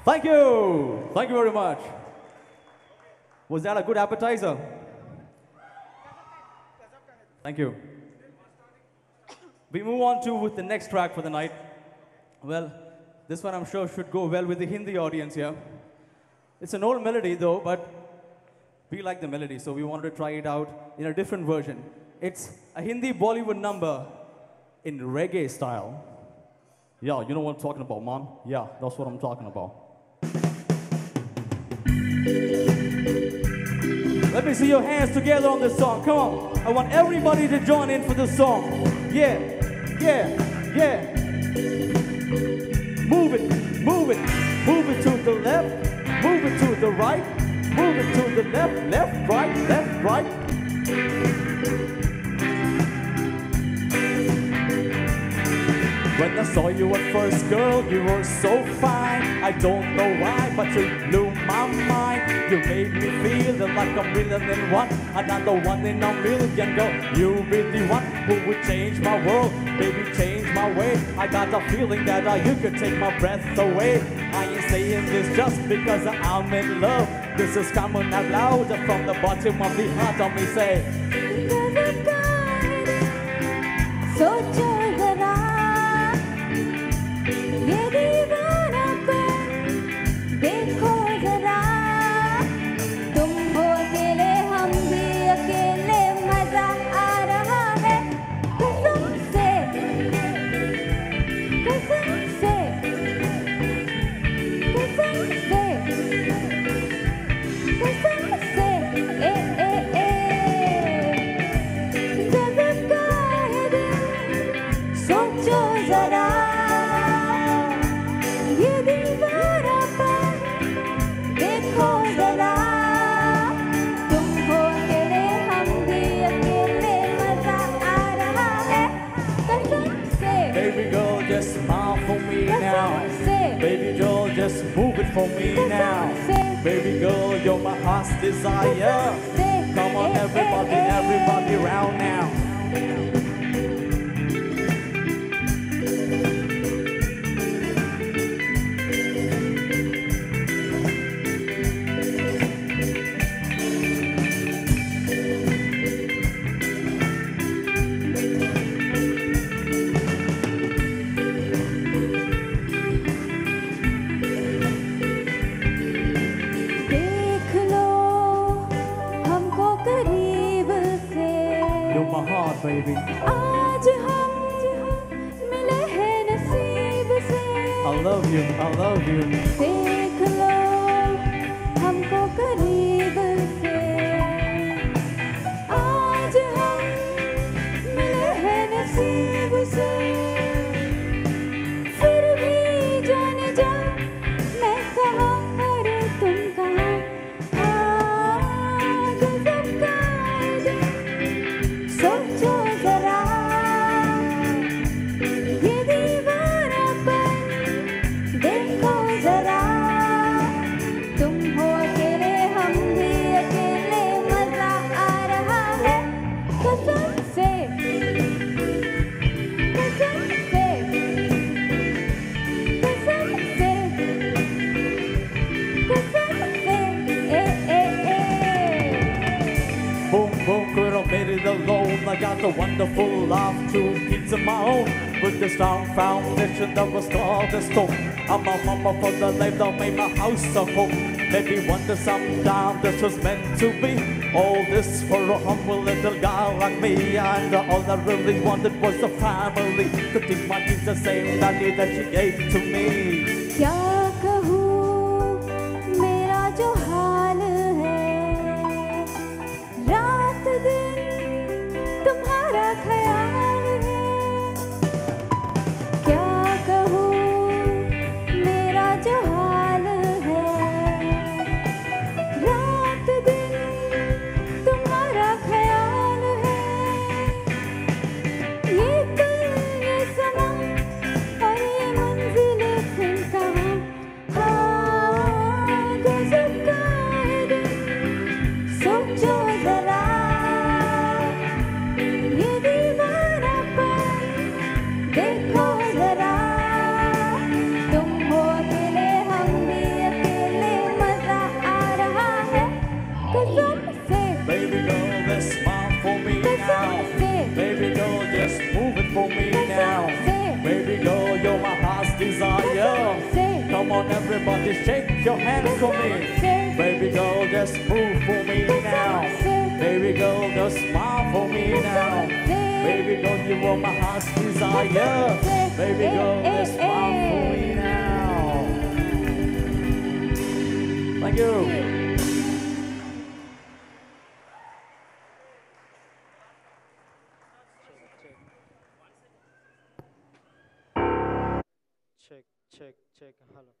Thank you. Thank you very much. Was that a good appetizer? Thank you. We move on to with the next track for the night. Well, this one I'm sure should go well with the Hindi audience here. It's an old melody though, but we like the melody, so we wanted to try it out in a different version. It's a Hindi Bollywood number in reggae style. Yeah, you know what I'm talking about, man. Yeah, that's what I'm talking about. Let me see your hands together on this song. Come on. I want everybody to join in for this song. Yeah, yeah, yeah. Move it, move it, move it to the left, move it to the right, move it to the left, left, right, left, right. When I saw you at first, girl, you were so fine. I don't know why, but you blew my mind. You made me feel like a million and one, another one in a million. Girl, you be the one who would change my world, baby, change my way. I got a feeling that uh, you could take my breath away. I ain't saying this just because I'm in love. This is coming out loud from the bottom of the heart. Of me say. सोचो जरा ये दीवानापन देखो जरा तुम हो अकेले हम भी अकेले मजा आ रहा है कसम से कसम से कसम से कसम से ए ए ए गजब का है दिल सोचो जरा ये दीवारापन देखो जरा तुम हो अकेले हम भी अकेले मजा आ रहा है कसम से Baby girl, just smile for me now. Baby girl, just move it for me now. Baby girl, you're my heart's desire. Come on, everybody, everybody round now. देख लो हमको करीब से You're my heart, baby. आज हम मिले हैं नसीब से I love you, I love you. देख लो हमको करीब से आज हम मिले हैं नसीब से फिर भी जाने जा मैं कहाँ और तुम कहाँ हाँ, गजब का है दिल, सोचो जरा ये दीवानापन देखो जरा तुम हो अकेले हम भी अकेले मजा आ रहा है कसम से कसम से कसम से कसम से ए ए ए Boom, boom, girl, I made it alone. I got the wonderful love to keep my own. With the strong foundation that was called the stone. I'm a mama for the life that made my house a home. Maybe wonder sometime this was meant to be. All this for a humble little guy like me. And all I really wanted was a family. To keep my needs the same value that she gave to me. क्या कहूँ मेरा जो हाल है रात दिन तुम्हारा ख्याल है क्या कहूँ मेरा जो हाल है रात दिन तुम्हारा ख्याल है ये कल ये समा और ये मंजिलें फिर कहाँ Everybody shake your hands for me. Baby girl, just move for me now. Baby girl, just smile for me now. Baby girl, you are my heart's desire. Baby girl, just smile for me now. Thank you. Check check check hello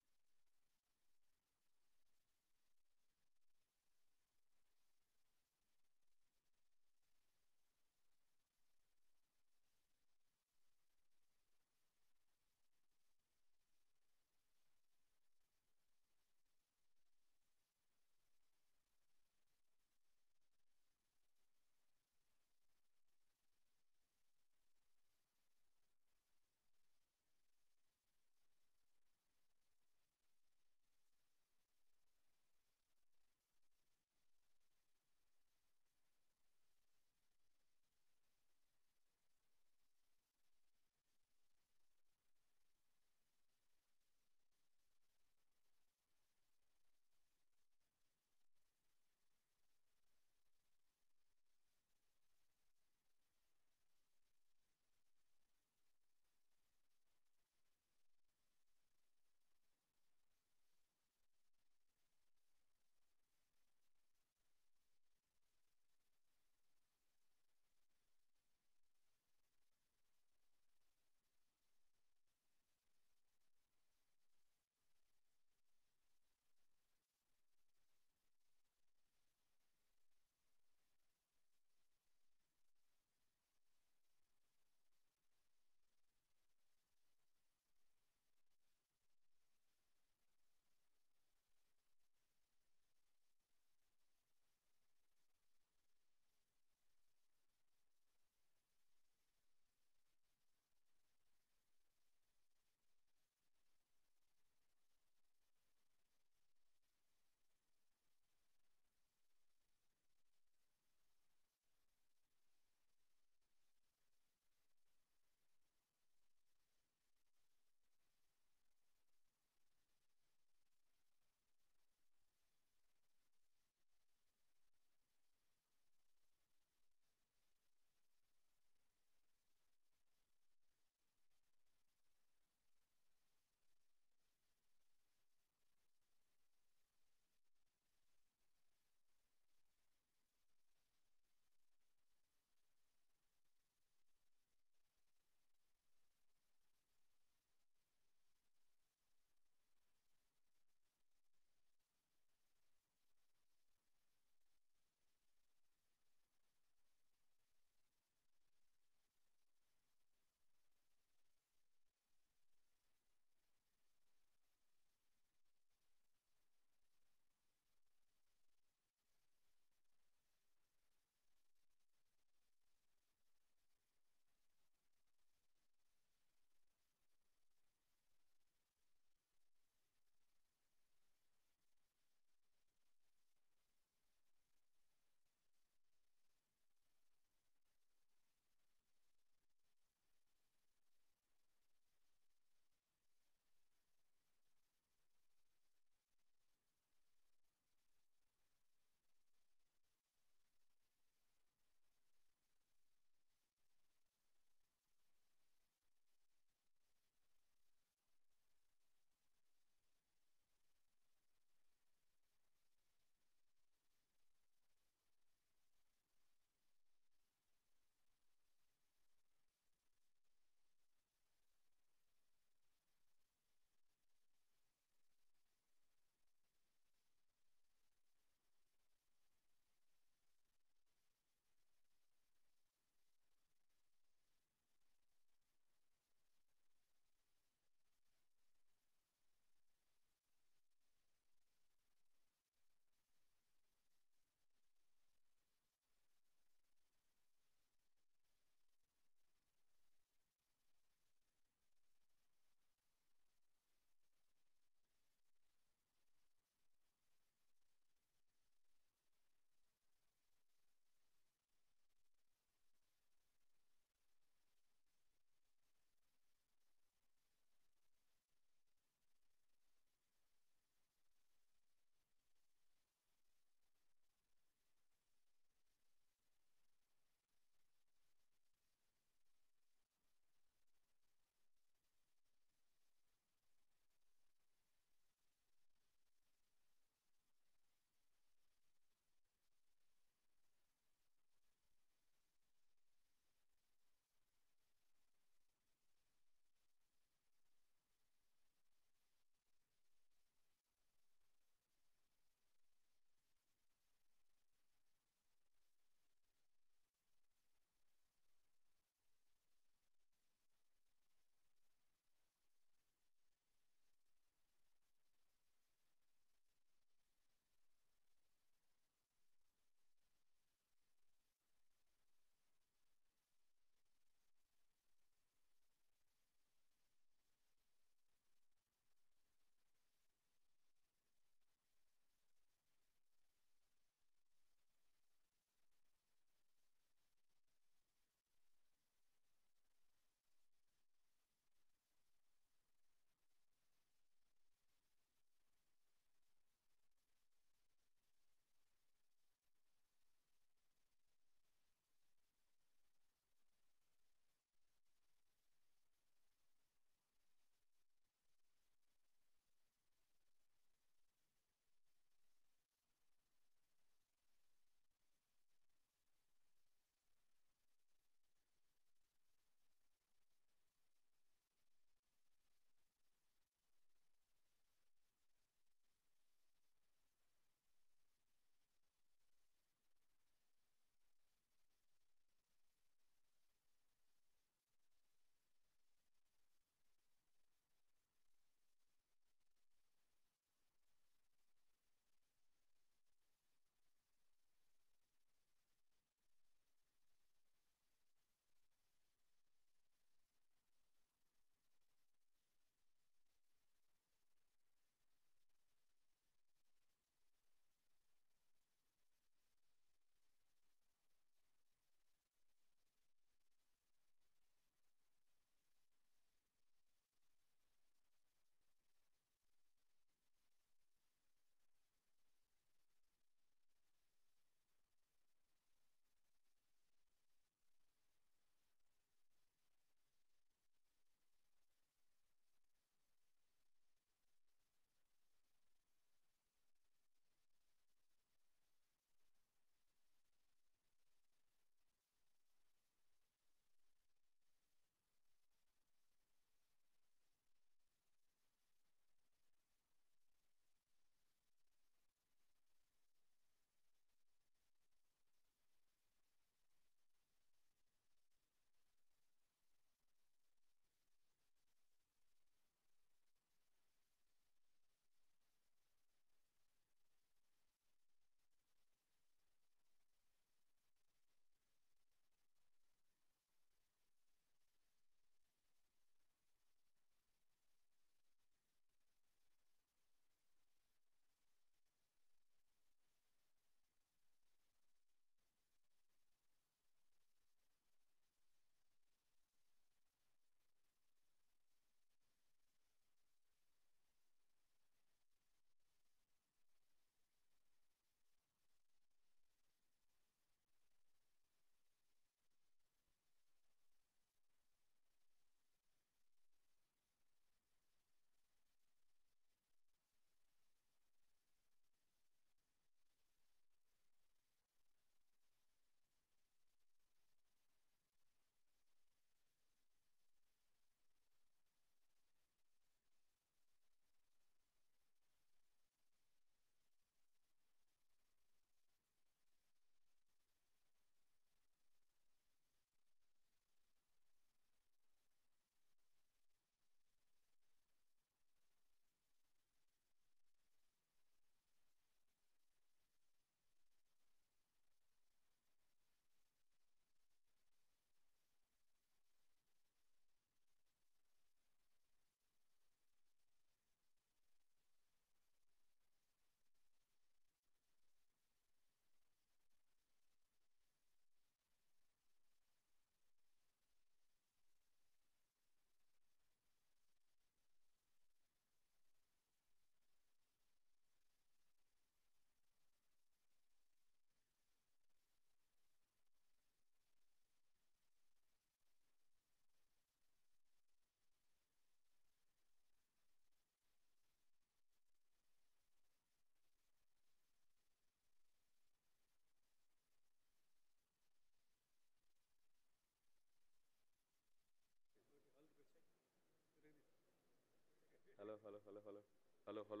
hello hello hello hello hello hello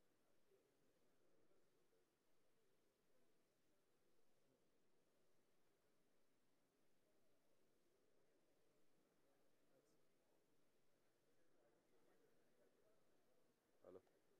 hello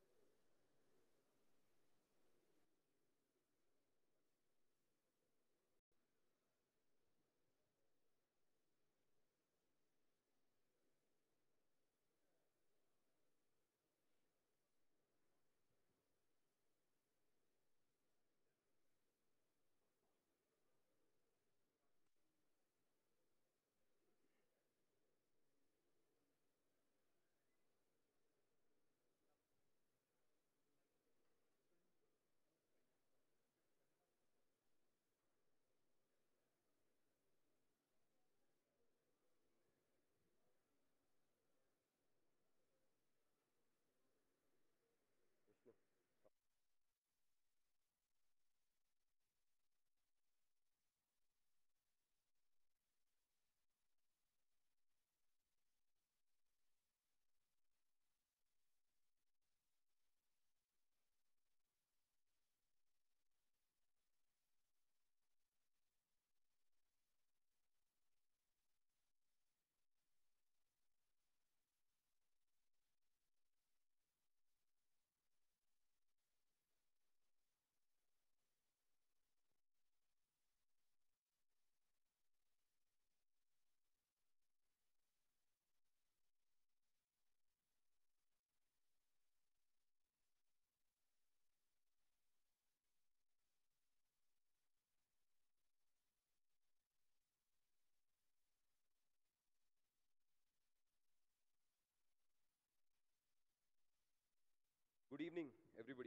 good evening everybody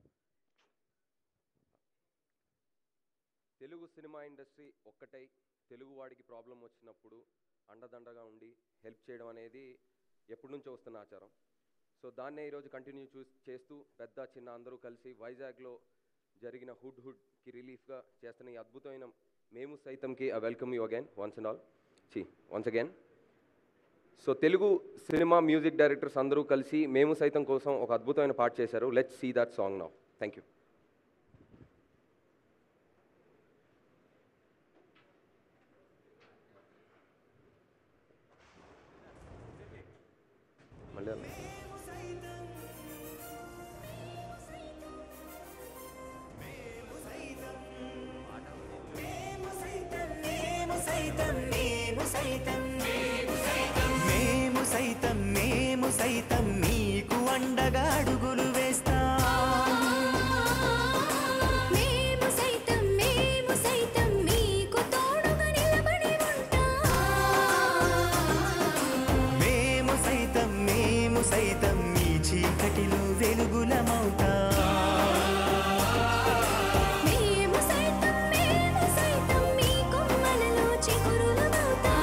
Telugu cinema industry ఒక్కటై తెలుగు వాడికి problem వచ్చినప్పుడు అండదండగా ఉండి help చేయడం అనేది ఎప్పటి నుంచో వస్తున్న ఆచారం సో దాన్నే ఈరోజు కంటిన్యూ చూ చేస్తూ పెద్ద చిన్న అందరూ కలిసి వైజాగ్లో జరిగిన హుడ్ హుడ్కి రిలీఫ్గా చేస్తున్న ఈ అద్భుతమైన మేము సైతంకి I welcome you again once and all చి once again so Telugu cinema music directors అందరూ కలిసి మేము సైతం కోసం ఒక అద్భుతమైన పాట చేశారు let's see that song now thank you మళ్ళీ అలా. మేము సైతం మేము సైతం మేము సైతం మేము సైతం నీకు అండగా అడుగులు వేస్తాం మేము సైతం మేము సైతం మీకు తోడుగా నిలబడి ఉంటాం మేము సైతం మేము సైతం ఈ చీకటిలో వెలుగులమవుతాం మేము సైతం మేము సైతం మీ కొమ్మలలో చిగురులమవుతాం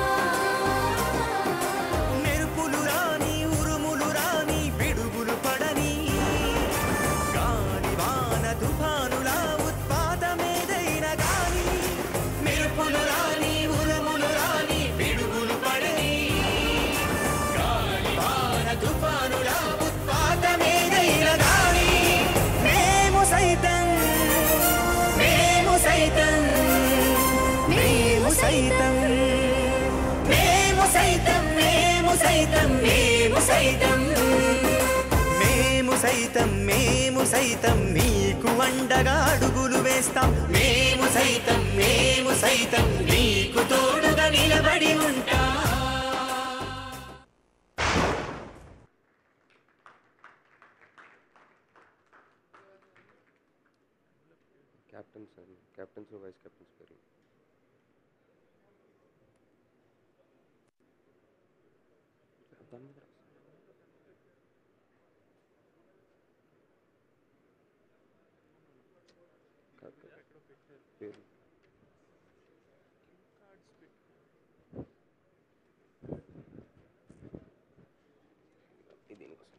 మెరుపులు రాని ఉరుములు రాని పిడుగులు పడని గాలి వాన తుఫానుల ఉత్పాతమేదైన గాని మెరుపులు రాని ఉరుములు రాని పిడుగులు పడని గాలి వాన తుఫానుల ఉత్పాతమేదైన గాని మేము సైతం మేము సైతం మేము సైతం మేము సైతం మేము సైతం మేము సైతం మేము సైతం మేము సైతం నీకు అండగా అడుగులు వేస్తాం మేము సైతం మేము సైతం నీకు తోడుగా నిలబడి ఉంటాం క్యాప్టెన్స్ అండి క్యాప్టెన్స్ వైస్ క్యాప్టెన్స్ పేరు దాని మీద రాసి. కాదు, కాదు. పేరు ఇది దీనికోసం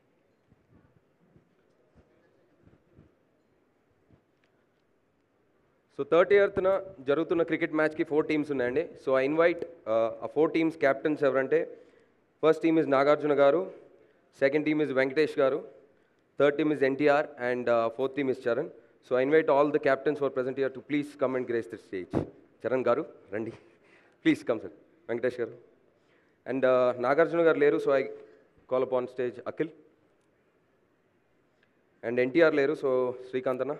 సో థర్టీ ఎయిర్త్న జరుగుతున్న క్రికెట్ మ్యాచ్కి ఫోర్ టీమ్స్ ఉన్నాయండి సో ఐ ఇన్వైట్ ఆ ఫోర్ టీమ్స్ క్యాప్టెన్స్ ఎవరంటే first team is Nagarjuna garu Second team is Venkatesh Garu. Third team is NTR. And uh, fourth team is Charan. So I invite all the captains who are present here to please come and grace the stage. Charan Garu, Randi. Please come, sir. Venkatesh Garu. And uh, Nagarjuna Garu Leru, so I call upon stage Akhil. And NTR Leru, so Srikantana.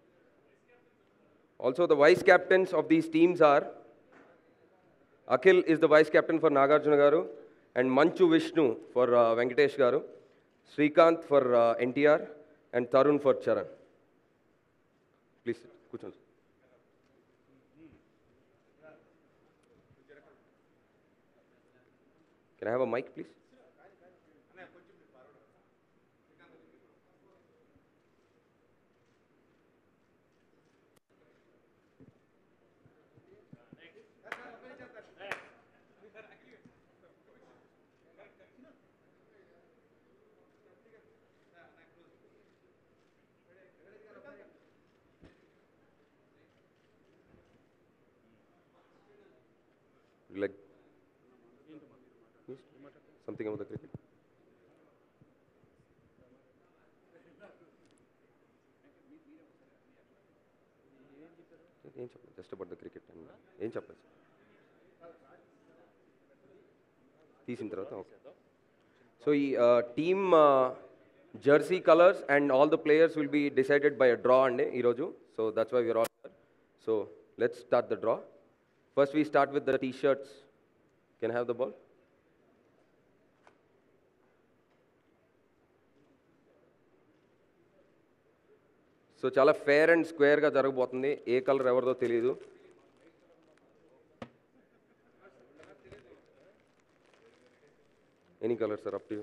Also, the vice captains of these teams are Akhil is the vice captain for Nagarjuna Garu, and Manchu Vishnu for uh, Venkatesh Garu, Srikanth for uh, NTR, and Tarun for Charan. Please, కూర్చోండి Can I have a mic, please? Would you like Yes? something about the cricket? ఏం చెప్పలేదు just about the cricket ఏం చెప్పలేదు తీసిన తర్వాత okay so ఈ team jersey colours and all the players will be decided by a draw అండి ఈరోజు so that's why we are all so let's start the draw first we start with the T shirts can have the ball so చాలా fair and స్క్వేర్గా జరగబోతుంది ఏ colour ఎవరిదో తెలియదు any colour sir up to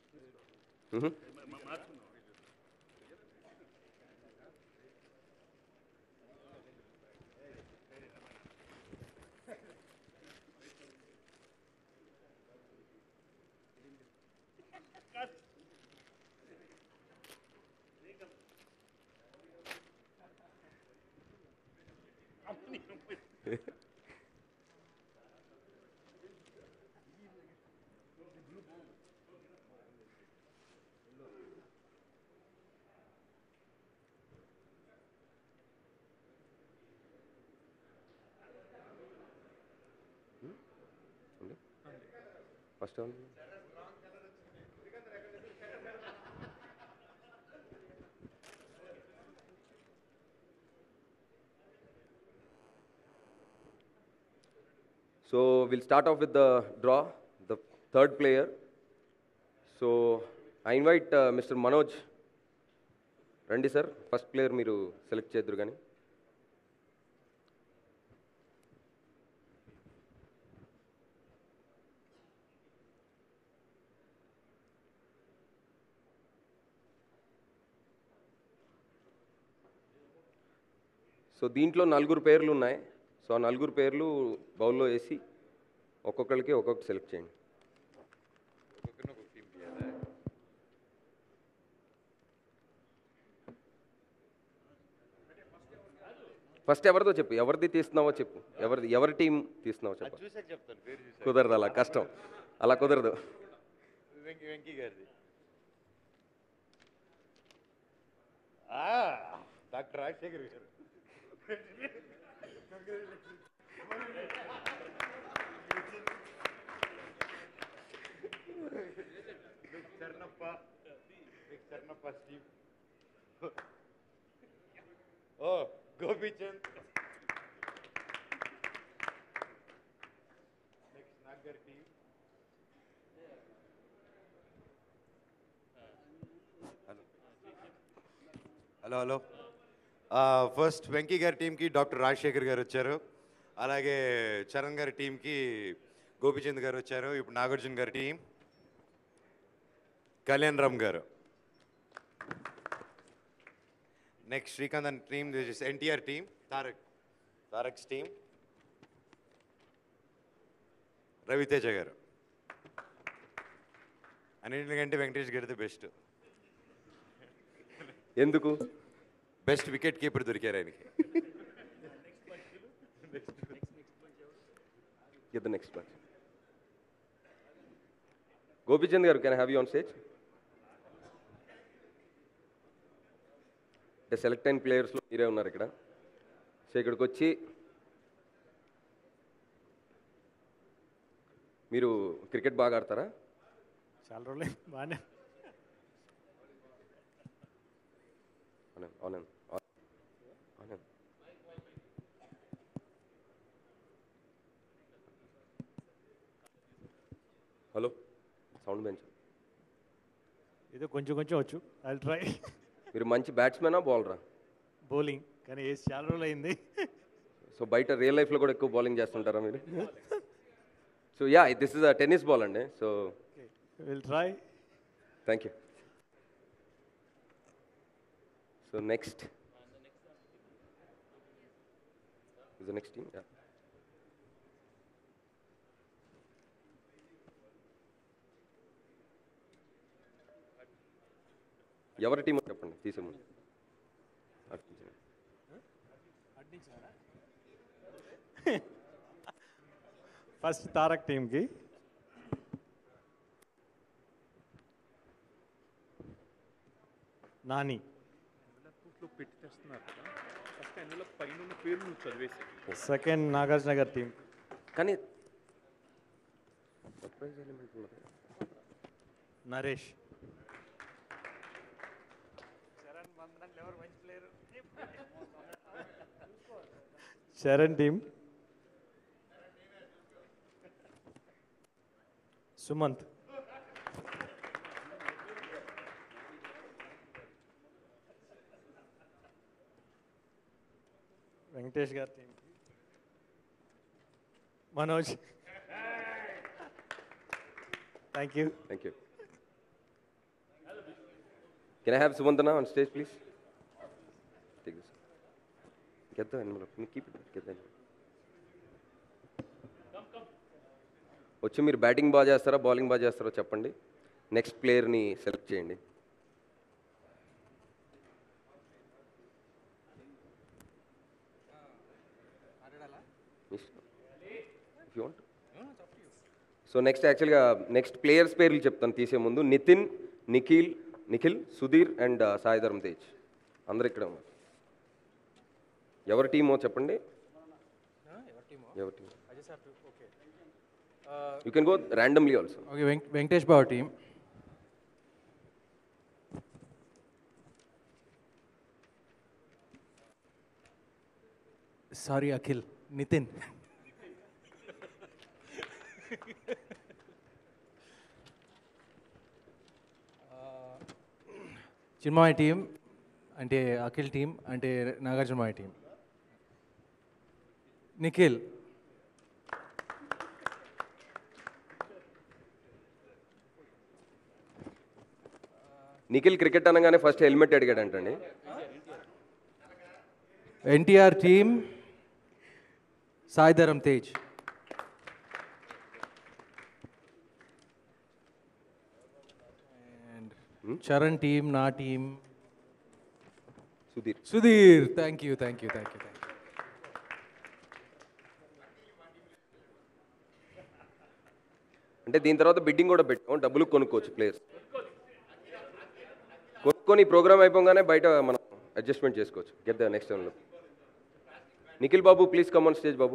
first So we'll start off with the draw, the third player. So I invite uh, Mr. Manoj. రండి sir first player మీరు select చేద్దరు కానీ సో దీంట్లో నలుగురు పేర్లు ఉన్నాయి సో ఆ నలుగురు పేర్లు బౌల్లో వేసి ఒక్కొక్కరికి ఒక్కొక్కటి సెలెక్ట్ చేయండి ఫస్ట్ ఎవరిదో చెప్పు ఎవరిది తీస్తున్నావో చెప్పు ఎవరిది ఎవరి టీం తీస్తున్నావో చెప్పు చూసాక చెప్తాను పేరు చూసాక కుదరదు అలా కష్టం అలా కుదరదు వెంకీ వెంకీ గారిది డాక్టర్ రాజశేఖర్ గారు చరణప్ప చరణప్ప స్టీవ్ ఓ గోపీచంద్ నెక్స్ట్ నాగర్ team hello hello first Venky gari టీంకి డాక్టర్ రాజశేఖర్ గారు వచ్చారు అలాగే చరణ్ గారి టీంకి గోపిచంద్ గారు వచ్చారు ఇప్పుడు నాగార్జున గారి team Kalyan Ram garu next Srikanth and team NTR team Tarak Tarak's team Raviteja garu అన్నింటికంటే వెంకటేష్ గారిది బెస్ట్ ఎందుకు బెస్ట్ వికెట్ కీపర్ దొరికారు ఆయనకి Get the next one. Gopichand garu, can I have you on stage? అంటే సెలెక్ట్ అయిన ప్లేయర్స్లో మీరే ఉన్నారు ఇక్కడ సో ఇక్కడికి వచ్చి మీరు క్రికెట్ బాగా ఆడతారా చాలా రోజులు బాగానే అవునండి అవునండి అవునండి హలో సౌండ్ బెంచ్ ఏదో కొంచెం కొంచెం వచ్చు ఐ ట్రై మీరు మంచి బ్యాట్స్మెనా బౌలరా బౌలింగ్ కానీ వేసి చాలా రోజులు అయింది సో బయట రియల్ లైఫ్లో కూడా ఎక్కువ బౌలింగ్ చేస్తుంటారా మీరు so yeah this is a tennis ball అండి so will try thank you so next is next team yeah ఎవరి టీం చెప్పండి తీసే ముందు అటు నుంచి. ఫస్ట్ తారక్ టీమ్కి నాని పెట్టి తెస్తున్నారు కదా ఫస్ట్ అందులో పైన ఉన్న పేరు నువ్వు చదివేసి సెకండ్ నాగార్జున గారి టీం కానీ సర్ప్రైజ్ ఎలిమెంట్ ఉన్నది నరేష్ శరణ్ టీం సుమంత్ వెంకటేష్ గారి team Manoj thank you Thank you. Can I have Sumantana on stage, please? Take this. Get the envelope. No, Keep it. Get the envelope. వచ్చి మీరు బ్యాటింగ్ బాగా చేస్తారా బౌలింగ్ బాగా చేస్తారో చెప్పండి నెక్స్ట్ ప్లేయర్ని సెలెక్ట్ చేయండి if you want so next యాక్చువల్గా నెక్స్ట్ ప్లేయర్స్ పేర్లు చెప్తాను తీసే ముందు నితిన్ నిఖిల్ నిఖిల్ సుధీర్ అండ్ సాయి ధర్మ్ తేజ్ అందరు ఇక్కడ ఉన్నారు ఎవరి టీమో చెప్పండి ఎవరి team you can go randomly also okay వెంక Venkatesh Babu team sorry Akhil Nithin Chinmaya team అంటే అఖిల్ టీం అంటే నాగార్జునమాయ టీం నిఖిల్ నిఖిల్ క్రికెట్ అనగానే ఫస్ట్ హెల్మెట్ అడిగాడంటండి NTR team Saidharam Tej and Charan team నా team Sudheer Sudheer thank you thank you thank you thank you అంటే దీని తర్వాత బిడ్డింగ్ కూడా పెట్టాం డబ్బులు కొనుక్కోవచ్చు ప్లేయర్స్ కొనుక్కొని ప్రోగ్రామ్ అయిపోగానే బయట మనం అడ్జస్ట్మెంట్ చేసుకోవచ్చు గెట్ ద నెక్స్ట్ టైంలో Nikhil Babu please come on stage Babu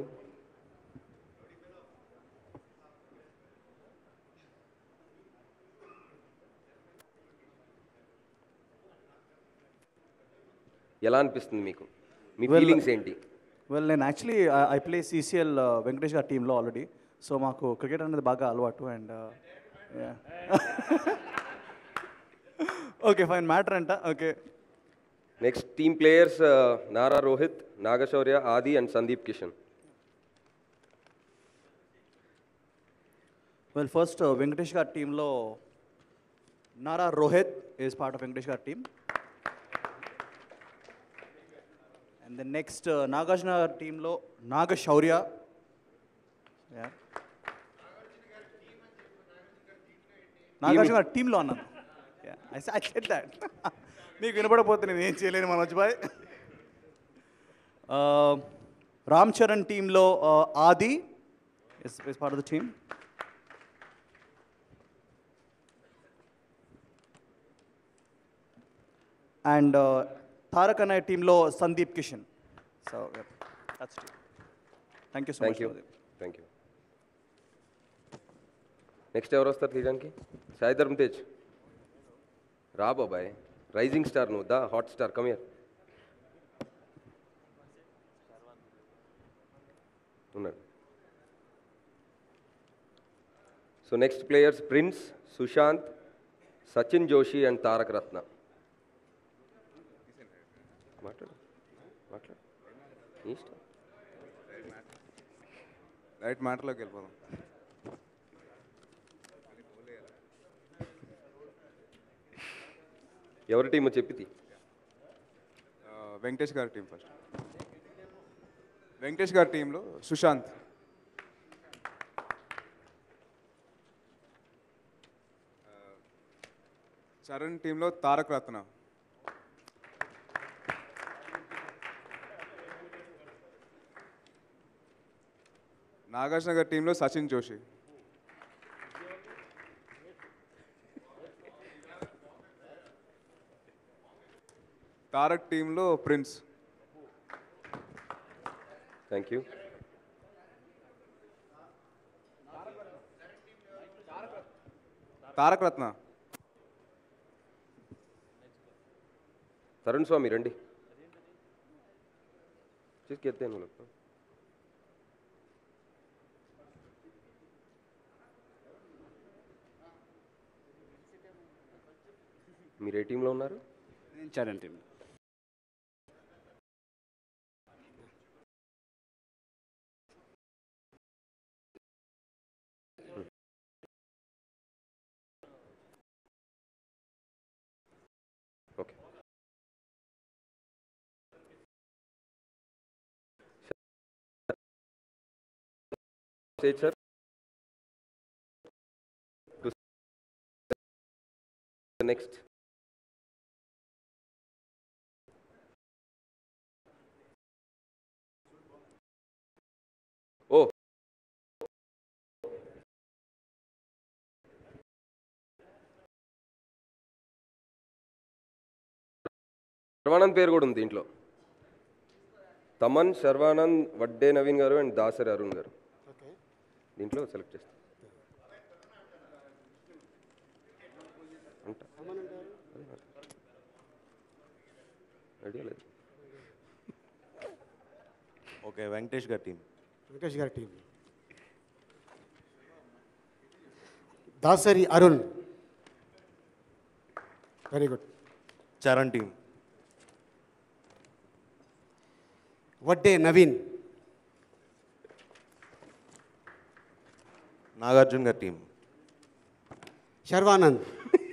ఎలా అనిపిస్తుంది మీకు మీ Well, ఫీలింగ్స్ ఏంటి వెల్ నేను actually I play CCL Venkatesh gari టీంలో ఆల్రెడీ సో మాకు క్రికెట్ అనేది బాగా అలవాటు అండ్ ఓకే ఫైన్ మ్యాటర్ అంట okay next team players Nara Rohit Nagashaurya Aadi and Sundeep Kishan well first Venkatesh gari టీంలో Nara Rohit is part of Venkatesh gari team and then next Nagarjuna gari టీంలో నాగశౌర్య Yeah. నాగార్జున గారి టీంలో అన్నాను ఐ సెట్ దాట్ మీకు వినపడపోతే నేను ఏం చేయలేను మనోజ్ బాయ్ రామ్ చరణ్ టీంలో Aadi is is part of the team and Tarak అనే టీంలో Sundeep Kishan so thank you so thank much you thank you next ఎవరు వస్తారు తీయడానికి సాయి ధర్మ తేజ్ రా బాబాయ్ రైజింగ్ స్టార్ నువ్వు దా హాట్ స్టార్ కమియర్ ఉన్నాడు so next players prince Sushanth Sachin Joshi and Taraka Ratna మాట్లాడు మాట్లాడు నీ ఇష్టం రైట్ మ్యాటర్లోకి వెళ్ళిపోదాం ఎవరి టీమో చెప్పితి ఆ, వెంకటేష్ గారి టీం ఫస్ట్ వెంకటేష్ గారి టీంలో సుశాంత్ ఆ, చరణ్ టీంలో తారక్ రత్న నాగార్జున గారి టీంలో సచిన్ జోషి తారక్ టీంలో prince thank you Tarak Ratna Tarun Swamy రండి తీసుకెళ్తే నువ్వు లోపల. మీరు ఏ టీంలో ఉన్నారు నేను Charan team okay stage sir next ఓ శర్వానంద్ పేరు కూడా ఉంది దీంట్లో తమన్ శర్వానంద్ వడ్డే నవీన్ గారు అండ్ దాసరి అరుణ్ గారు దీంట్లో సెలెక్ట్ చేస్తాం ఉంటా. ఐడియా లేదు ఓకే వెంకటేష్ గారి టీం వెంకటేష్ గారి team Dasari Arun very good Charan team Vadde Naveen Nagarjuna గారి టీం శర్వానంద్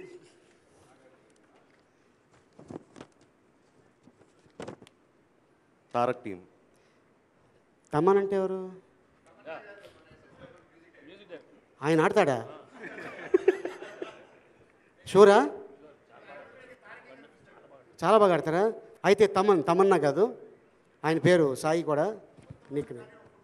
తారక్ టీం తమ్మన్ అంటే ఎవరు ఆయన ఆడతాడా షూరా చాలా బాగా ఆడతారా అయితే తమన్ తమన్నా కాదు ఆయన పేరు సాయి కూడా నీకు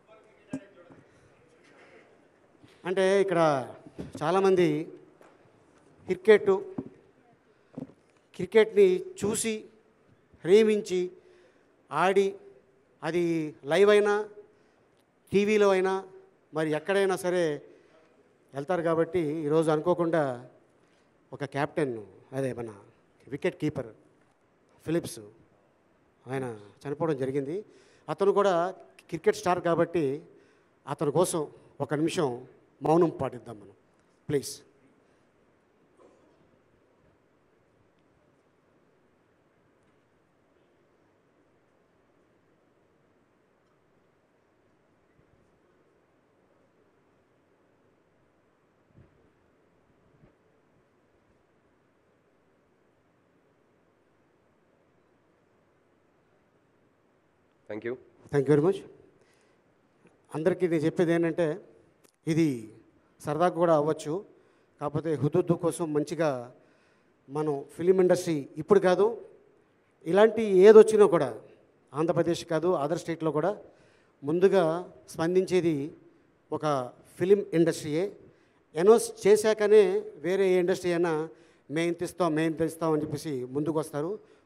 అంటే ఇక్కడ చాలామంది క్రికెట్ క్రికెట్ని చూసి ప్రేమించి ఆడి అది లైవ్ అయినా టీవీలో అయినా మరి ఎక్కడైనా సరే వెళ్తారు కాబట్టి ఈరోజు అనుకోకుండా ఒక కెప్టెన్ అదే మన వికెట్ కీపర్ ఫిలిప్స్ ఆయన చనిపోవడం జరిగింది అతను కూడా క్రికెట్ స్టార్ కాబట్టి అతని కోసం ఒక నిమిషం మౌనం పాటిద్దాం మనం please thank you thank you very much అందరికీ నేను చెప్పేది ఏంటంటే ఇది సరదాగా కూడా అవ్వచ్చు కాకపోతే హుదుద్దు కోసం మంచిగా మనం ఫిలిం ఇండస్ట్రీ ఇప్పుడు కాదు ఇలాంటి ఏదొచ్చినా కూడా ఆంధ్రప్రదేశ్ కాదు అదర్ స్టేట్లో కూడా ముందుగా స్పందించేది ఒక ఫిలిం ఇండస్ట్రీయే అనౌన్స్ చేశాకనే వేరే ఏ ఇండస్ట్రీ అయినా మేము ఇంత ఇస్తాం మేము ఇంత ఇస్తాం అని చెప్పేసి ముందుకు వస్తారు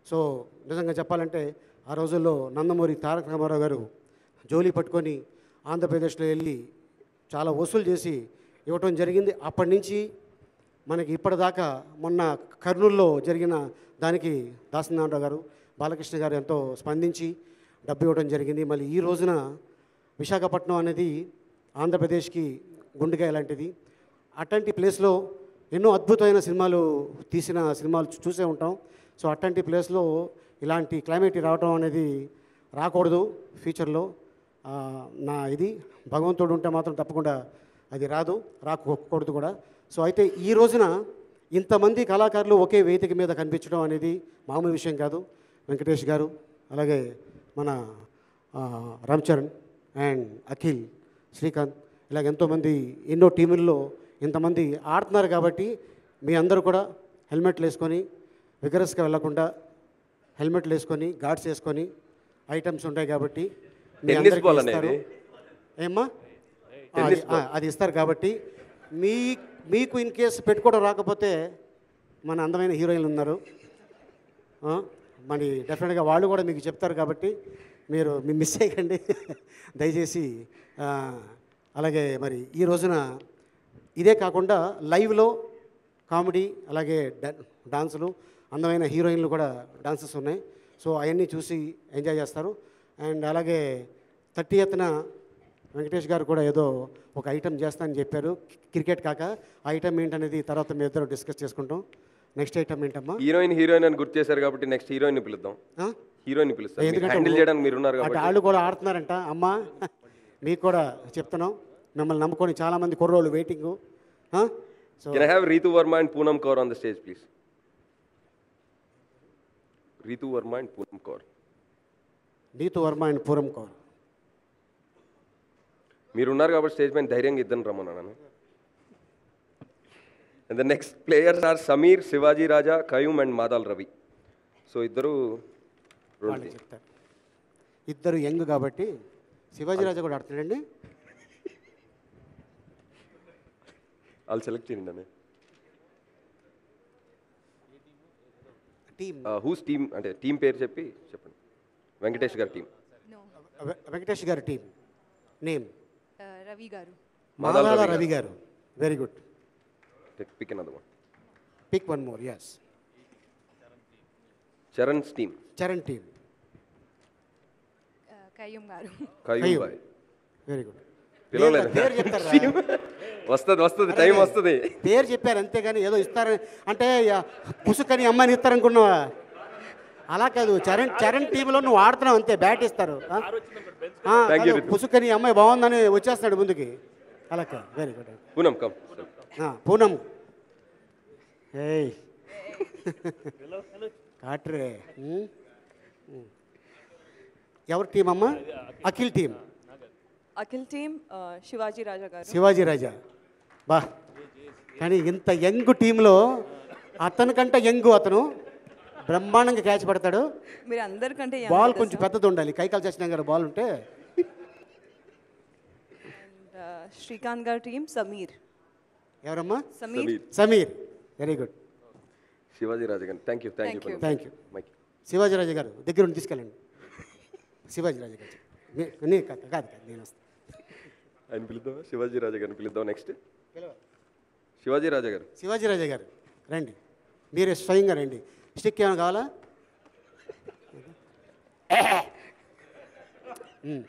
సో నిజంగా చెప్పాలంటే ఆ రోజుల్లో నందమూరి తారక రామారావు గారు జోలి పట్టుకొని ఆంధ్రప్రదేశ్లో వెళ్ళి చాలా వసూలు చేసి ఇవ్వటం జరిగింది అప్పటి నుంచి మనకి ఇప్పటిదాకా మొన్న కర్నూలులో జరిగిన దానికి దాసనారాయణరావు గారు బాలకృష్ణ గారు ఎంతో స్పందించి డబ్బు ఇవ్వడం జరిగింది మళ్ళీ ఈ రోజున విశాఖపట్నం అనేది ఆంధ్రప్రదేశ్కి గుండెకాయ లాంటిది అట్లాంటి ప్లేస్లో ఎన్నో అద్భుతమైన సినిమాలు తీసిన సినిమాలు చూ- చూసే ఉంటాం సో అట్లాంటి ప్లేస్లో ఇలాంటి క్లైమేట్ రావడం అనేది రాకూడదు ఫ్యూచర్లో ఆ, నా ఇది భగవంతుడు ఉంటే మాత్రం తప్పకుండా అది రాదు రాకూడదు కూడా సో అయితే ఈ రోజున ఇంతమంది కళాకారులు ఒకే వేదిక మీద కనిపించడం అనేది మామూలు విషయం కాదు వెంకటేష్ గారు అలాగే మన ఆ, రామ్ చరణ్ అండ్ అఖిల్ శ్రీకాంత్ ఇలాగ ఎంతోమంది ఎన్నో టీముల్లో ఇంతమంది ఆడుతున్నారు కాబట్టి మీ అందరూ కూడా హెల్మెట్లు వేసుకొని విగరస్గా వెళ్లకుండా హెల్మెట్లు వేసుకొని గార్డ్స్ వేసుకొని ఐటమ్స్ ఉంటాయి కాబట్టి మీ టెన్నిస్ అందరికీ బాల్ ఇస్తారు. అనేది? ఏమ్మా ఆ, టెన్నిస్ అది- ఆ, అది ఇస్తారు కాబట్టి మీ మీకు ఇన్ కేసు పెట్టుకోవడం రాకపోతే మన అందమైన హీరోయిన్లు ఉన్నారు ఆ, మరి డెఫినెట్గా వాళ్ళు కూడా మీకు చెప్తారు కాబట్టి మీరు మీ మిస్ చేయకండి దయచేసి ఆ, అలాగే మరి ఈ రోజున ఇదే కాకుండా లైవ్లో కామెడీ అలాగే డా- డాన్సులు అందమైన హీరోయిన్లు కూడా డాన్సెస్ ఉన్నాయి సో అవన్నీ చూసి ఎంజాయ్ చేస్తారు అండ్ అలాగే థర్టీ ఎత్తున వెంకటేష్ గారు కూడా ఏదో ఒక ఐటెం చేస్తానని చెప్పారు క్రికెట్ కాక ఆ ఐటెం ఏంటనేది తర్వాత మీ ఇద్దరు డిస్కస్ చేసుకుంటాం నెక్స్ట్ ఐటమ్ ఏంటమ్మా హీరోయిన్ హీరోయిన్ అని గుర్తు చేశారు కాబట్టి నెక్స్ట్ హీరోయిన్ పిలుద్దాం ఆ? హీరోయిన్ పిలుస్తాం ఎందుకంటే హ్యాండిల్ చేయడానికి మీరు ఉన్నారు అటు కాబట్టి వాళ్ళు కూడా ఆడుతున్నారంట అమ్మా మీకు కూడా చెప్తున్నాం మిమ్మల్ని నమ్ముకొని చాలామంది కుర్రోళ్ళు waiting so can I have Ritu Varma and Poonam Kaur on the stage please Ritu Varma and Poonam Kaur Neetu Varma and Poonam Kaur మీరు ఉన్నారు కాబట్టి స్టేజ్ పైన ధైర్యంగా ఇద్దరు రమ్మన్నాను and the next players are Sameer Shivaji Raja Qayyum and Madala Ravi so ఇద్దరు వాళ్ళు చెప్తారు ఇద్దరు యంగ్ కాబట్టి శివాజీ రాజా కూడా ఆడుతున్నాడండి వాళ్ళు సెలెక్ట్ చేయండి అని టీమ్ హూస్ టీమ్ అంటే టీం పేరు చెప్పి చెప్పండి వెంకటేష్ గారి టీం వె- వెంకటేష్ గారి టీం నేమ్ రవి గారు Madala Madala Ravi Ravi garu very good pick another one pick one more yes Charan's team Charan team Qayyum garu Qayyum Qayyum. Boy very good పిలవలేదు పేరు చెప్తారా వస్తుంది వస్తుంది టైం వస్తుంది పేరు చెప్పారు అంతేగాని ఏదో ఇస్తారని అంటే యా, పుసుకని అమ్మాయిని ఇస్తారనుకున్నావా అలా కాదు చరణ్ చరణ్ టీంలో నువ్వు ఆడుతున్నావు అంతే బ్యాట్ ఇస్తారు ఆ? ఆ, Thank you, కాదు, Ritu. పుసుకని అమ్మాయి బాగుందని వచ్చేస్తున్నాడు ముందుకి అలా కాదు very good Poonam come Poonam ఏయ్ కాట్రే ఉమ్. ఉమ్. ఎవరి టీం అమ్మా అఖిల్ టీం అఖిల్ టీమ్ శివాజీ రాజా గారు శివాజీ రాజా బా కానీ ఇంత యంగ్ టీంలో అతనికంటే యంగ్ అతను బ్రహ్మాండంగా క్యాచ్ పడతాడు మీరు అందరికంటే young బాల్ కదా కొంచెం sir. పెద్దది ఉండాలి కైకాల చేసిన గారు బాల్ ఉంటే And, uh, శ్రీకాంత్ గారి టీమ్ సమీర్ ఎవరమ్మా Sameer Sameer very good Shivaji Raja garu thank you thank you thank you mike Shivaji Raja garu దగ్గర ఉండి తీసుకెళ్ళండి శివాజీ రాజా గారు మీ- నీ కాదు కాదు కాదు, నేను వస్తాను ఆయన పిలుద్దాం శివాజీ రాజా గారిని పిలుద్దాం నెక్స్ట్ శివాజీ రాజా గారు శివాజీ రాజా గారు రండి మీరే స్వయంగా రండి స్టిక్ ఏమైనా కావాలా ఉమ్.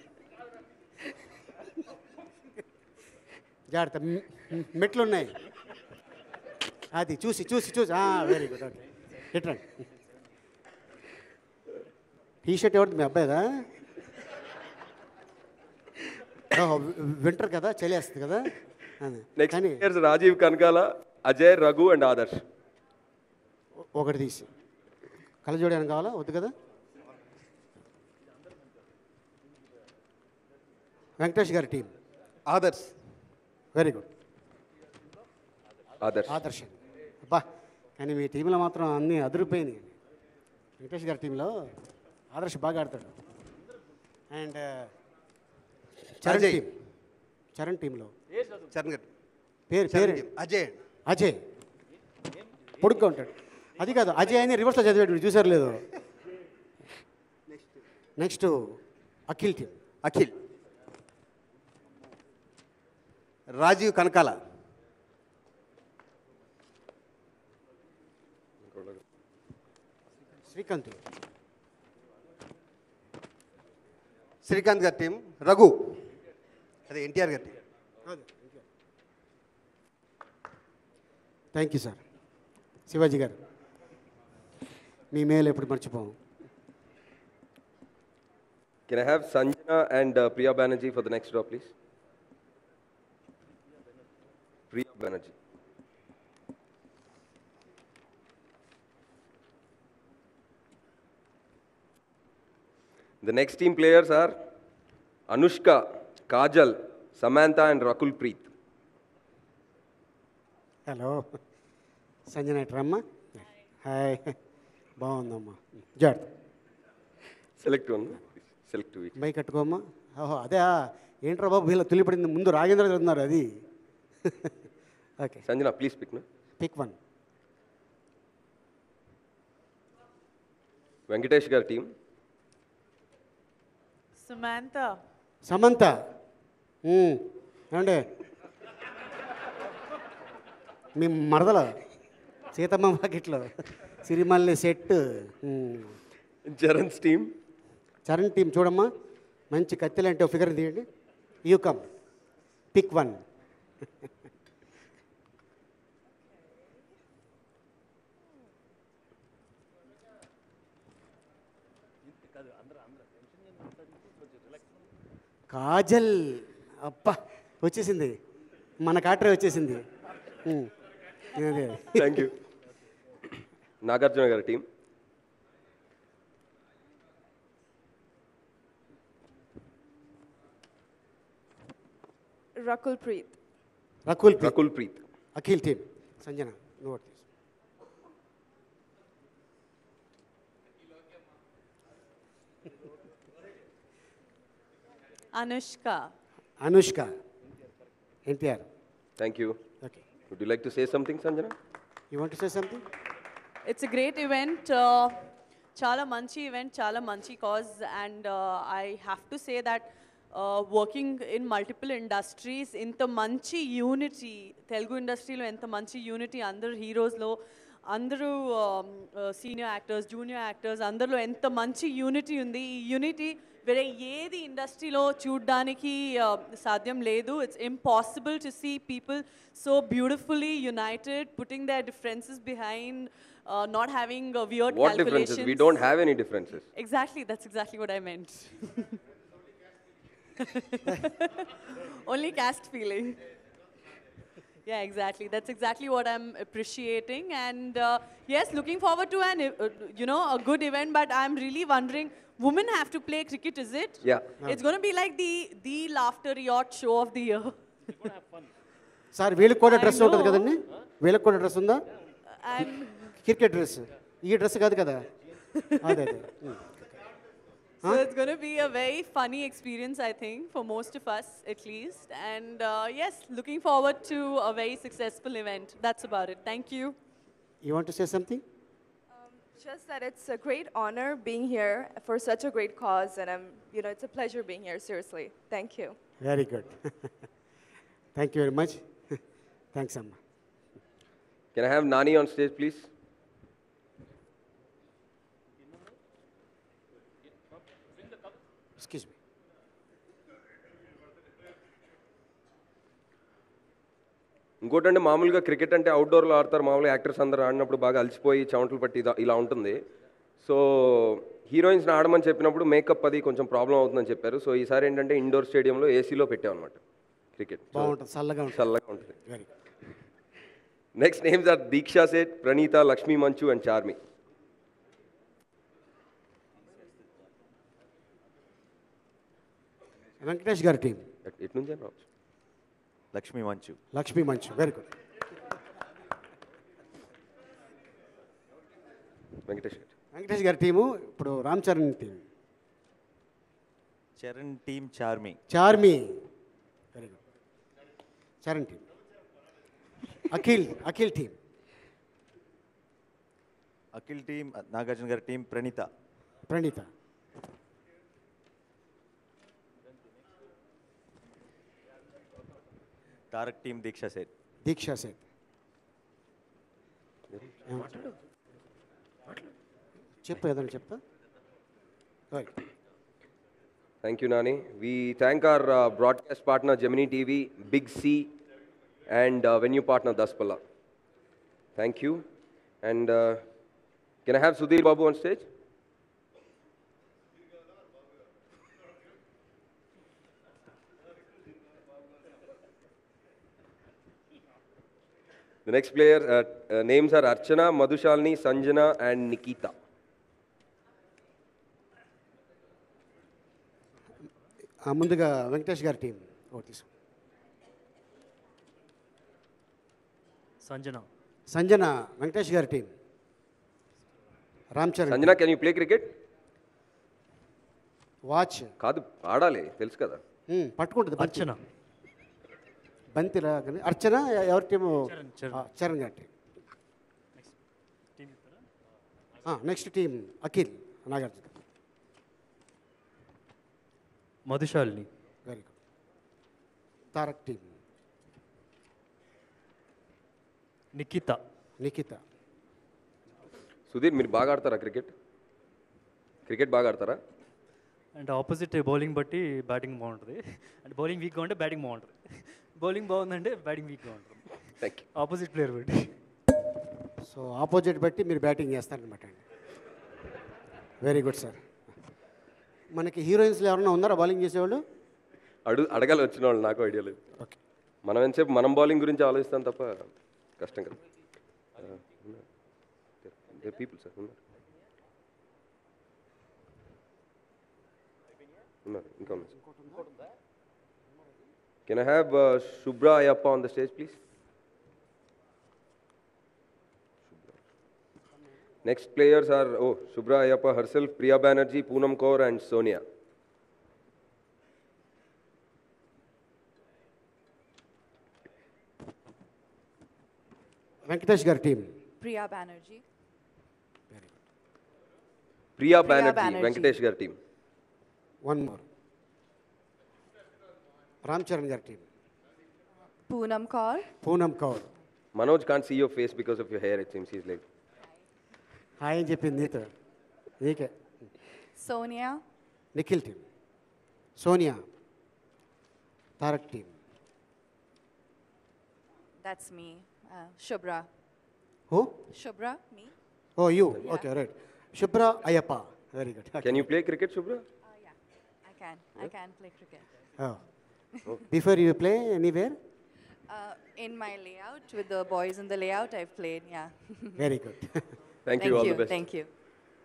జాగ్రత్త మ్- మ్- మెట్లు ఉన్నాయి అది చూసి చూసి చూసి వెరీ గుడ్ ఓకే ఇట్రండి టీ షర్ట్ ఎవరిది మీ అబ్బాయిదా ఓహో, వింటర్ కదా చలేస్తుంది కదా అదే. నెక్స్ట్ కానీ ప్లేయర్స్ రాజీవ్ కనకాల అజయ్ రఘు అండ్ ఆదర్శ్ ఒకటి తీసి కళ్ళజోడు ఏమైనా కావాలా వద్దు కదా వెంకటేష్ గారి team Adarsh very good Adarsh Adarsh అబ్బా కానీ మీ టీంలో మాత్రం అన్నీ అదిరిపోయినాయి వెంకటేష్ గారి టీంలో ఆదర్శ్ బాగా ఆడతాడు అండ్ చరణ్ అజయ్. టీం చరణ్ టీంలో చరణ్ గారు పేరు చరణ్ పేరు టీం. అజయ్ అజయ్ పొడుగ్గా ఉంటాడు అది కాదు అజయ్ అని రివర్స్లో చదివాడు మీరు చూసారు లేదు next Akhil team Akhil Rajeev Kanakala Srikanth Srikanth gari team Raghu అదే NTR gari team thank you sir Shivaji garu మీ మేలు ఎప్పుడు మర్చిపోము Can I have Sanjana and uh, Priya Banerjee for the next draw, please? Priya Banerjee. The next team players are Anushka, Kajal, Samantha, and Rakul Preet. Hello Sanjana రమ్మ hi బాగుందమ్మా జాడ్ Select one. please. Select two each. బై కట్టుకోమ్మా ఓహో అదే ఏంట్రా బాబు వీళ్ళ తులిపడింది ముందు రాగేంద్ర చదువుతున్నారు అది okay Sanjana, please pick. No? Pick one Venkatesh Gar team. Samantha. Samantha ఉమ్, ఏమండి మీ మరదల సీతమ్మ పాకెట్లో Sirimalle set Charan's team Charan team చూడమ్మా మంచి కత్తి లాంటి ఫిగర్ తీయండి you come pick one Kajal అబ్బా వచ్చేసింది మన కాటరే వచ్చేసింది ఉమ్, అదే థ్యాంక్ యూ నాగార్జున గారి team Rakul Preet. Rakul Preet. Rakul Preet Akhil team Sanjana note Anushka. Anushka NTR thank you okay would you like to say something Sanjana you want say something It's a great event. Uh, చాలా మంచి event చాలా మంచి cause and I have to say that working in multiple industries ఇంత మంచి unity Telugu ఇండస్ట్రీలో ఎంత మంచి unity అందరు హీరోస్లో అందరూ సీనియర్ యాక్టర్స్ జూనియర్ యాక్టర్స్ అందరిలో ఎంత మంచి యూనిటీ ఉంది ఈ యూనిటీ వేరే ఏది ఇండస్ట్రీలో చూడడానికి uh, సాధ్యం లేదు it's impossible to see people so beautifully united putting their differences behind not having weird what differences we don't have any differences Exactly, that's exactly what I meant. Only cast feeling. Yeah, exactly. That's exactly what I'm appreciating. And uh, yes, looking forward to an, uh, you know, a good event. But I'm really wondering, women have to play cricket, is it? Yeah. It's going to be like the the laughter yacht show of the year. Sir వీళ్ళకి కూడా I dress ఉంటుంది know. కదండి వీళ్ళకి కూడా dress ఉందా I'm cricket dress ఈ dress కాదు కదా అదే అదే ఉమ్. So it's going to be a very funny experience, I think, for most of us at least. And uh, yes, looking forward to a very successful event. That's about it. Thank you. You want say something Just that it's a great honor being here for such a great cause, and I'm, you know, it's a pleasure being here. Seriously, thank you. Very good thank you very much thanks అమ్మా can I have Nani on stage please excuse me ఇంకోటంటే మామూలుగా cricket అంటే అవుట్డోర్లో ఆడతారు మామూలుగా actors అందరూ ఆడినప్పుడు బాగా అలసిపోయి చెమటలు పట్టి ఇదా- ఇలా ఉంటుంది సో హీరోయిన్స్ని ఆడమని చెప్పినప్పుడు మేకప్ అది కొంచెం ప్రాబ్లం అవుతుందని చెప్పారు సో ఈసారి ఏంటంటే ఇండోర్ స్టేడియంలో ఏసీలో పెట్టామన్నమాట క్రికెట్ బాగుంటుంది చల్లగా ఉంటుంది చల్లగా ఉంటుంది very next names are Diksha Seth Praneetha Lakshmi Manchu and Charmi Venkatesh గారి టీం ఎటు నుంచి అయినా రావచ్చు లక్ష్మీ మంచు లక్ష్మీ మంచు వెరీ గుడ్ వెంకటేష్ గారు వెంకటేష్ గారి టీము ఇప్పుడు Ram Charan team Charan team Charmi Charmi very good Charan team Akhil Akhil team Akhil team Nagarjuna గారి టీం ప్రణీత ప్రణీత తారక్ టీమ్ దీక్ష సేట్ దీక్షా సేట్ ఏమంటారు? చెప్పు ఏదైనా చెప్పు right Thank you, Nani. We thank our uh, broadcast partner Gemini TV, Big C, and uh, venue partner Daspala. Thank you. And uh, can I have Sudhir Babu on stage? The next player uh, uh, names are Archana, Madhushalini, Sanjana, and Nikita. ఆ, ముందుగా వెంకటేష్ గారి team ఒకటి తీసుకో సంజన సంజన వెంకటేష్ గారి team Ram Charan Sanjana, can you play cricket? Watch కాదు ఆడాలి తెలుసు కదా ఉమ్, పట్టుకుంటుంది బంతి. అర్చన. బంతిలా కానీ అర్చన ఎ- ఎవరి టీము చరణ్, చరణ్. ఆ, చరణ్ గారి team next team Akhil Nagarjuna Madhushalini very good Tarak team Nikitha Nikitha Sudheer మీరు బాగా ఆడతారా క్రికెట్ క్రికెట్ బాగా ఆడతారా అండ్ ఆపోజిట్ బౌలింగ్ బట్టి బ్యాటింగ్ బాగుంటుంది అండ్ బౌలింగ్ వీక్గా ఉంటే బ్యాటింగ్ బాగుంటుంది బౌలింగ్ బాగుందంటే బ్యాటింగ్ వీక్గా ఉంటుంది థ్యాంక్ యూ ఆపోజిట్ ప్లేయర్ బట్టి సో ఆపోజిట్ బట్టి మీరు బ్యాటింగ్ చేస్తారనమాట అండి వెరీ గుడ్ సార్ మనకి హీరోయిన్స్లో ఎవరైనా ఉన్నారా బౌలింగ్ చేసేవాళ్ళు అడుగు అడగాలి వచ్చిన వాళ్ళు నాకు ఐడియా లేదు ఓకే మనం ఎంతసేపు మనం బౌలింగ్ గురించి ఆలోచిస్తాం తప్ప కష్టం కదా పీపుల్ సార్ ఉన్నారు ఉన్నారు ఇంకా ఉన్నారు can I have Shubhra Ayyappa on the stage please next players are oh Shubhra Ayyappa herself Priya Banerjee Poonam Kaur and Sonia Venkatesh గారి team Priya Banerjee. Priya Priya Banerjee Banerjee. Venkatesh గారి team one more Ram Charan గారి team Poonam Kaur. Poonam Kaur Manoj can't see your face because of your hair, it seems. He's like, hi అని చెప్పింది నీతో నీకే Sonia. Nikhil team Sonia Tarak team That's me. Uh, Shubhra. Oh Shubhra, me. Oh you okay right Shubhra Ayyappa very good can you play cricket, Shubhra? I can. I can play cricket. Before you play anywhere Uh, in my layout, with the boys in the layout, I've played, yeah. Very good Thank you, all the best. Thank you.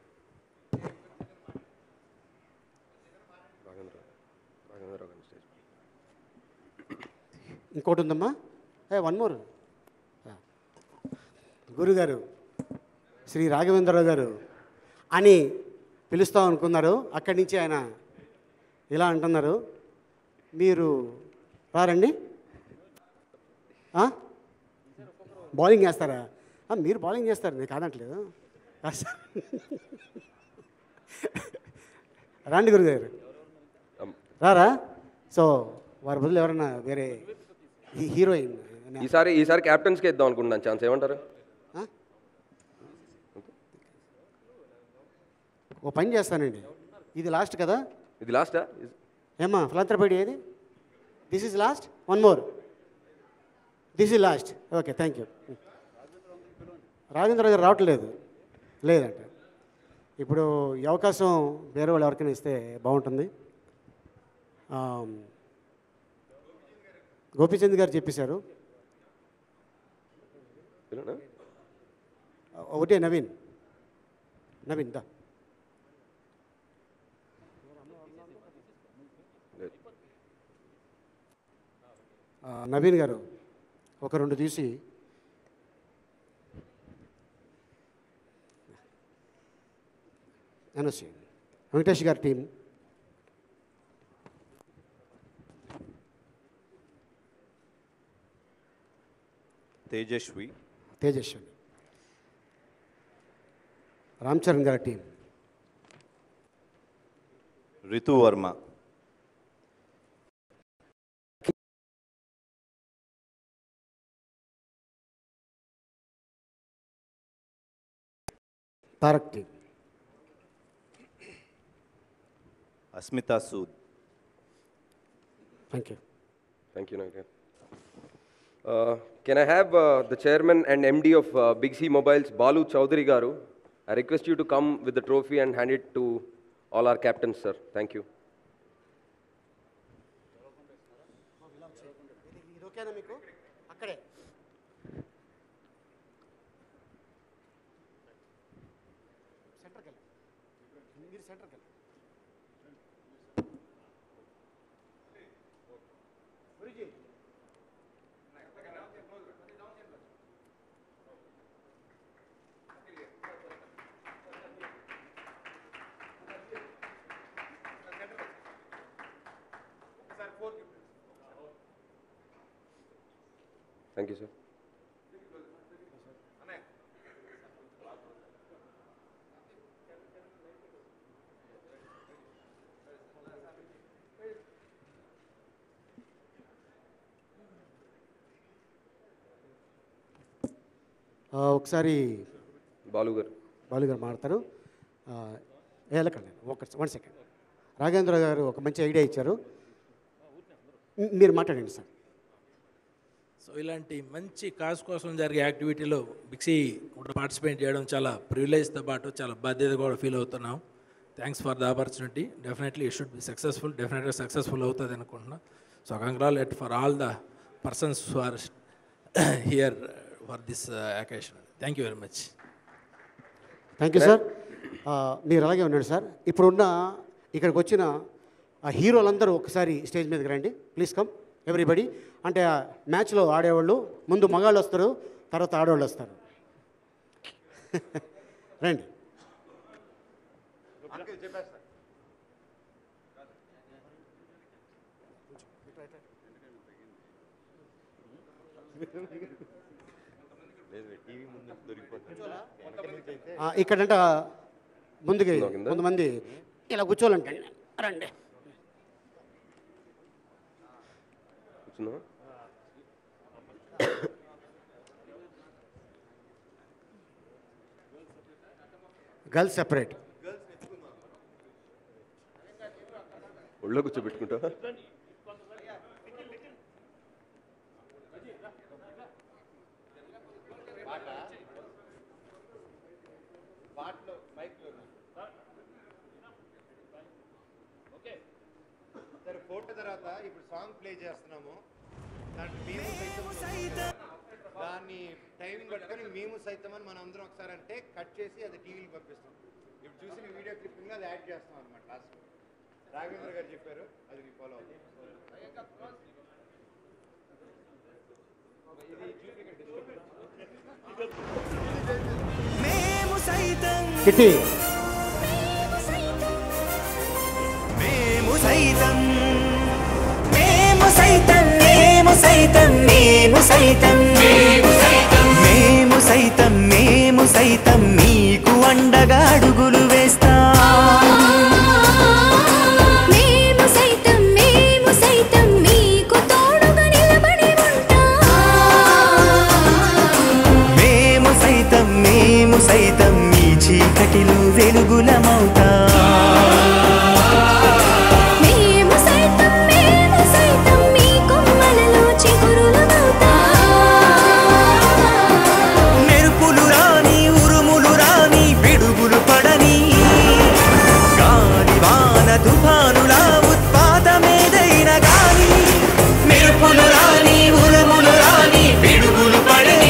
Raghavendra. Raghavendra on stage. ఇంకోటి ఉందమ్మా ఏ one more గురుగారు శ్రీ రాఘవేంద్రరావు గారు అని పిలుస్తాం అనుకున్నారు అక్కడి నుంచి ఆయన ఇలా అంటున్నారు మీరు రారండి ఆ? బౌలింగ్ చేస్తారా ఆ, మీరు బౌలింగ్ చేస్తారు నేను కాదంటలేదు కాదు సార్. రండి గురుగారు రారా సో వారి బదులు ఎవరైనా వేరే హీ- హీరోయిన్ ఈసారి ఈసారి క్యాప్టెన్స్కి ఇద్దాం అనుకుంటున్నాను ఛాన్స్ ఏమంటారు ఓ పని చేస్తానండి ఇది లాస్ట్ కదా ఇది లాస్టా ఏమ్మా ఫిలాంథ్రపీడి ఏది this is last one more this is last okay thank you Rajendra గారు రావట్లేదు లేదంట ఇప్పుడు ఈ అవకాశం వేరే వాళ్ళు ఎవరికైనా ఇస్తే బాగుంటుంది ఆమ్, గోపీచంద్ గారు చెప్పేశారు ఒకటే నవీన్ నవీన్ దా ఆ, నవీన్ గారు ఒక రెండు తీసి అనౌన్స్ చేయండి వెంకటేష్ గారి టీం తేజస్వి తేజస్విని రామ్ చరణ్ గారి team Ritu Varma Tarak team Asmita Sood thank you Thank you, Nagar. Uh, can I have uh, the chairman and MD of uh, Big C Mobiles, Balu Chowdhury Garu? I request you to come with the trophy and hand it to all our captains, sir. Thank you. ఓకేనా మీకు అక్కడే సెంటర్కి వెళ్ళి మీరు సెంటర్కి వెళ్ళి Guruji Thank you, sir. ఆ, ఒకసారి బాలు గారు బాలు గారు మాడతారు వెళ్ళకండి ఒక వన్ సెకండ్ రాఘవేంద్ర గారు ఒక మంచి ఐడియా ఇచ్చారు మ్, మీరు మాట్లాడండి సార్ సో ఇలాంటి మంచి కాజ్ కోసం జరిగే యాక్టివిటీలో బిక్సీ కూడా పార్టిసిపేట్ చేయడం చాలా ప్రివిలేజ్తో పాటు చాలా బాధ్యత కూడా ఫీల్ అవుతున్నాం thanks for the opportunity definitely it should be successful డెఫినెట్గా సక్సెస్ఫుల్ అవుతుంది అనుకుంటున్నా so congratulate for all the persons who are here for this occasion thank you very much thank you sir ఆ, మీరు అలాగే ఉండండి సార్ ఇప్పుడున్న ఇక్కడికి వచ్చిన ఆ హీరోలందరూ ఒకసారి స్టేజ్ మీదకి రండి ప్లీజ్ కమ్ ఎవ్రీబడి అంటే ఆ మ్యాచ్లో ఆడేవాళ్ళు ముందు మగాళ్ళు వస్తారు తర్వాత ఆడవాళ్ళు వస్తారు రండి లేదు టీవీ ముందు దొరికిపోతుంది ఆ, ఇక్కడంట ముందుకి దొరికిందా? కొంతమంది ఇలా కూర్చోవాలంటే రండి కూర్చున్నావా గర్ల్స్ సెపరేట్ ఒళ్ళో కూర్చోబెట్టుకుంటావా సరే ఫోటో తర్వాత ఇప్పుడు సాంగ్ ప్లే చేస్తున్నాము దాంట్లో మేము సైతం దాన్ని టైమింగ్ పట్టుకొని మేము సైతం అని మనం అందరం ఒకసారి అంటే కట్ చేసి అది టీవీకి పంపిస్తాం ఇప్పుడు చూసిన వీడియో క్లిప్పింగ్ అది యాడ్ చేస్తాం అనమాట లాస్ట్ రాఘవేంద్ర గారు చెప్పారు అది నీ ఫాలో అవుతుంది ఇది చూపించండి మేము సైతం కిట్టి మేము సైతం మేము సైతం మేము సైతం మేము సైతం మేము సైతం మేము సైతం మేము సైతం మీకు అండగా అడుగులు వేస్తాం మేము సైతం మేము సైతం మీకు తోడుగా నిలబడి మేము సైతం మేము సైతం మీ చీకటిలో వెలుగులమవుతాం మేము సైతం మేము సైతం మీ కొమ్మలలో మెరుపులు రాని ఉరుములు రాని పిడుగులు పడని గాలి వాన తుఫానుల ఉత్పాతమేదైన గాని మెరుపులు రాని ఉరుములు రాని పిడుగులు పడని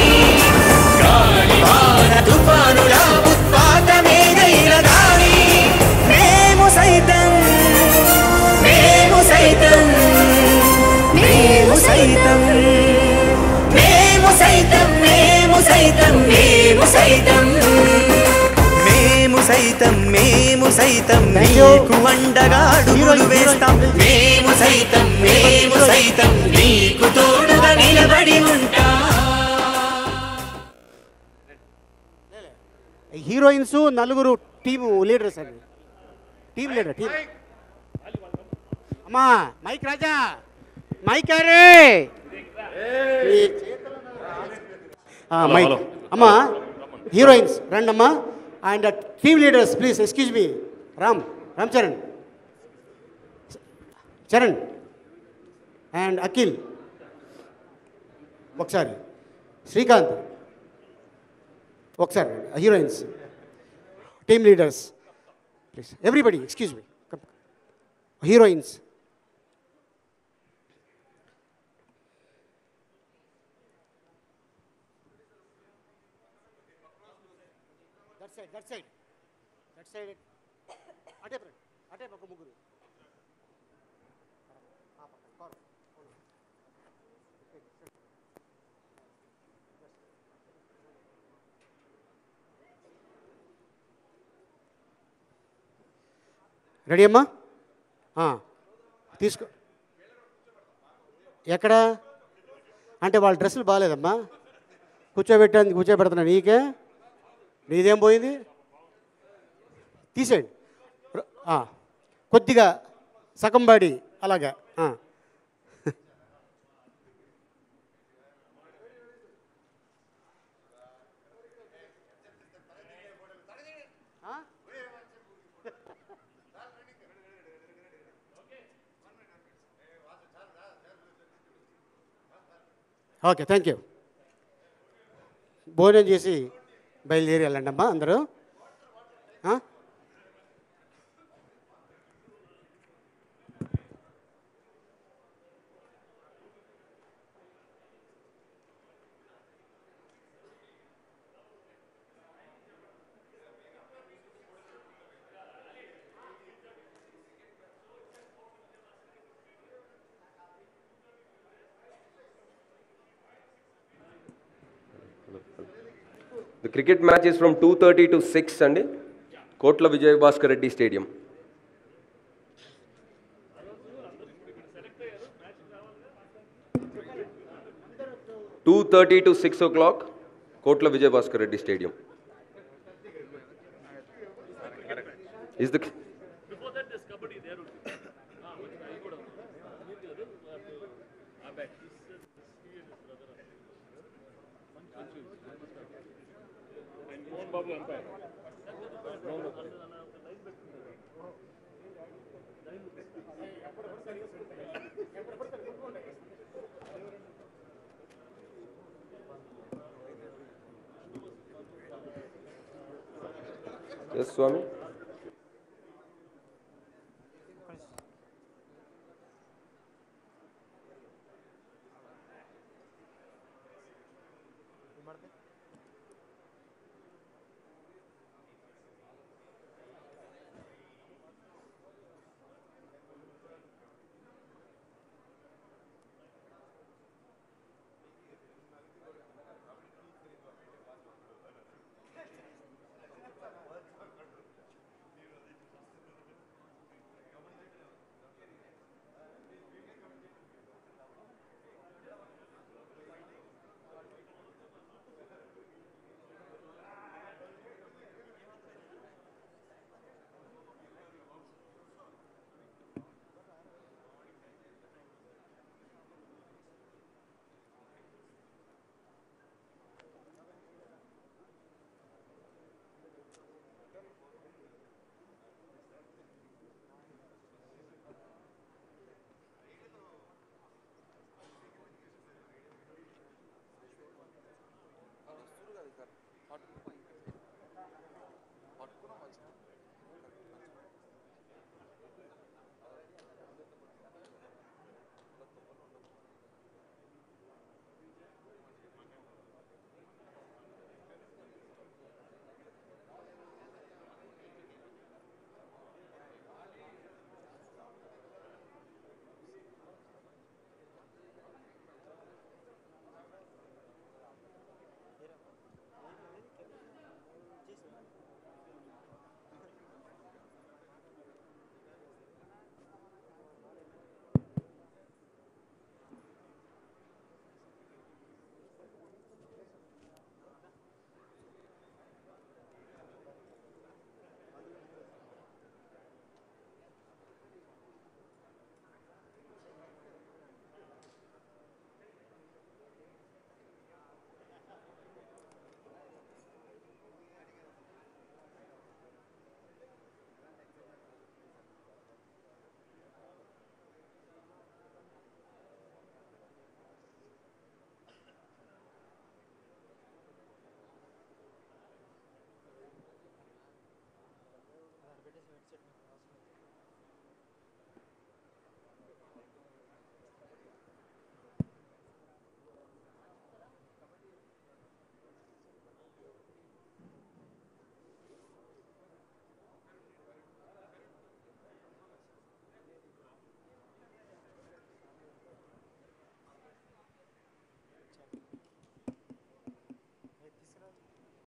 గాలి వాన తుఫానుల ఉత్పాతమేదైన గాని మేము సైతం మేము సైతం మేము సైతం మేము సైతం మేము సైతం మేము సైతం మేము సైతం మేము సైతం నీకు అండగా అడుగులు వేస్తాం మేము సైతం మేము సైతం నీకు తోడుగా నిలబడి ఉంటాం హీరోయిన్స్ నలుగురు టీము లీడర్స్ అండి టీం లీడర్ టీం అమ్మా మైక్ రాజా మైక్ అరే మైక్ అమ్మా హీరోయిన్స్ రండి అమ్మా and team leaders please excuse me Ram Ram Charan Charan and Akhil ఒకసారి శ్రీకాంత్ ఒకసారి heroines team leaders please everybody excuse me heroines that side that side that side అటే ఫ్రెండ్ అటే ఒక ముగ్గురు రెడీ అమ్మా ఆ, తీసుకో ఎక్కడ అంటే వాళ్ళ డ్రెస్సులు బాగాలేదమ్మా కూర్చోబెట్టాను కూర్చోబెడుతున్నా నీకే నీదేం పోయింది తీసేయండి ర- ఆ, కొద్దిగా సగం బాడీ అలాగా ఆ. ఓకే థ్యాంక్ యూ భోజనం చేసి బయలుదేరి వెళ్ళండి అమ్మా అందరూ ఆ? The cricket match is from two thirty to six అండి Kotla Vijayabhaskar Reddy stadium two thirty to six o'clock Kotla Vijayabhaskar Reddy stadium is the S Swamy set